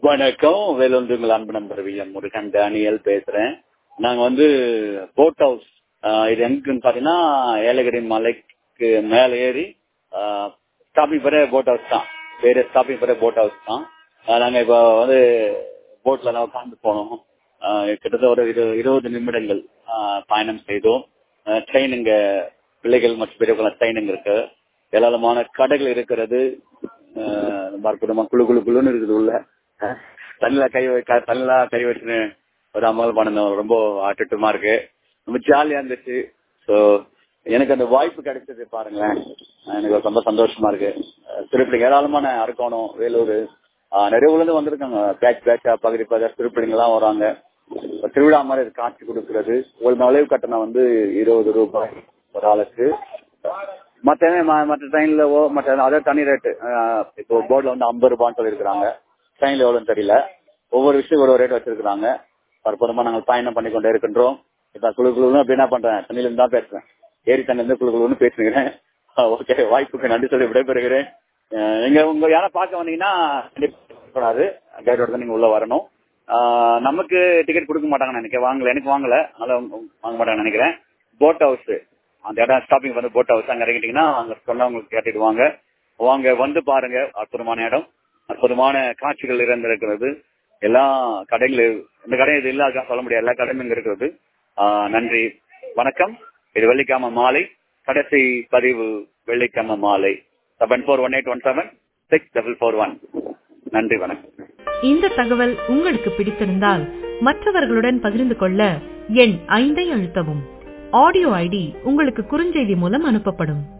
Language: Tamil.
வணக்கம் வேலொன்றுங்கள் அன்பு நண்பர் வி எம் முருகன் டேனியல் பேசுறேன் நாங்க வந்து போட் ஹவுஸ் இது எங்குன்னு பாத்தீங்கன்னா ஏலகிரி மலைக்கு மேல ஏறி ஸ்டாப்பிங் பெற போட் ஹவுஸ் தான் பேரு ஸ்டாப்பிங் பெற போட் ஹவுஸ் தான் ஆஹ் நாங்க இப்போ வந்து போட்ல எல்லாம் உட்காந்து போனோம் ஆஹ் கிட்டத்தட்ட ஒரு இரு இருபது நிமிடங்கள் ஆஹ் பயணம் செய்தோம் ட்ரெயின் இங்க பிள்ளைகள் மற்றும் பெரியவர்கள் ட்ரெயின் இங்க இருக்கு ஏராளமான கடைகள் இருக்கிறது ஆஹ் ரொம்ப அற்புதமா குழு குழு குழுன்னு இருக்குது உள்ள ஆஹ் தண்ணில கை வைக்க தண்ணில கை வச்சுன்னு ஒரு அமல் பண்ணணும் ரொம்ப ஆட்டுமா இருக்கு ரொம்ப ஜாலியா இருந்துச்சு ஸோ எனக்கு அந்த வாய்ப்பு கிடைச்சது பாருங்களேன் எனக்கு ரொம்ப சந்தோஷமா இருக்கு திருப்பிள்ளைங்க ஏராளமான அரக்கோணம் வேலூர் ஆஹ் நிறைய ஊர்ல வந்திருக்காங்க பேட்ச் பேட்சா பகுதி பகுதி திருப்பிள்ளைங்க எல்லாம் வராங்க திருவிழா மாதிரி இது காட்சி கொடுக்கிறது ஒரு நுழைவு கட்டணம் வந்து இருபது ரூபாய் ஒரு ஆளுக்கு மற்ற மற்ற ட்ரெயின்ல மற்ற அதே தனி ரேட்டு இப்போ போர்டில் வந்து ஐம்பது ரூபான்னு சொல்லியிருக்கிறாங்க ட்ரெயின்ல எவ்வளோன்னு தெரியல ஒவ்வொரு விஷயம் ஒரு ரேட் வச்சிருக்கிறாங்க அற்புதமா நாங்கள் பயணம் பண்ணி கொண்டே இருக்கின்றோம் இப்போ குழு குழுன்னு அப்படி என்ன பண்றேன் தண்ணியில இருந்து தான் பேசுறேன் ஏரி தண்ணி இருந்து குழு குழுன்னு பேசுகிறேன் ஓகே வாய்ப்புக்கு நன்றி சொல்லி விடைபெறுகிறேன் நீங்க உங்க யாரை பார்க்க வந்தீங்கன்னா கூடாது கைடோட தான் நீங்க உள்ள வரணும் நமக்கு டிக்கெட் கொடுக்க மாட்டாங்கன்னு நினைக்கிறேன் வாங்கல எனக்கு வாங்கல அதனால வாங்க மாட்டாங்கன்னு நினைக்கிறேன் போட் ஹவுஸ் அந்த இடம் ஸ்டாப்பிங் வந்து போட் ஹவுஸ் அங்க இறங்கிட்டீங்கன்னா அங்க சொன்னவங்களுக்கு கேட்டுடுவாங்க வாங்க வந்து பாருங்க அற்புதமான இடம் அற்புதமான காட்சிகள் இருந்திருக்கிறது எல்லா கடைகள் இந்த கடை இது இல்ல சொல்ல முடியாது எல்லா கடையும் இங்க இருக்கிறது நன்றி வணக்கம் இது வெள்ளிக்கிழமை மாலை கடைசி பதிவு வெள்ளிக்கிழமை மாலை seven four one eight one seven six double four one நன்றி வணக்கம் இந்த தகவல் உங்களுக்கு பிடித்திருந்தால் மற்றவர்களுடன் பகிர்ந்து கொள்ள எண் ஐந்தை அழுத்தவும் ஆடியோ ஐடி உங்களுக்கு குறுஞ்செய்தி மூலம் அனுப்பப்படும்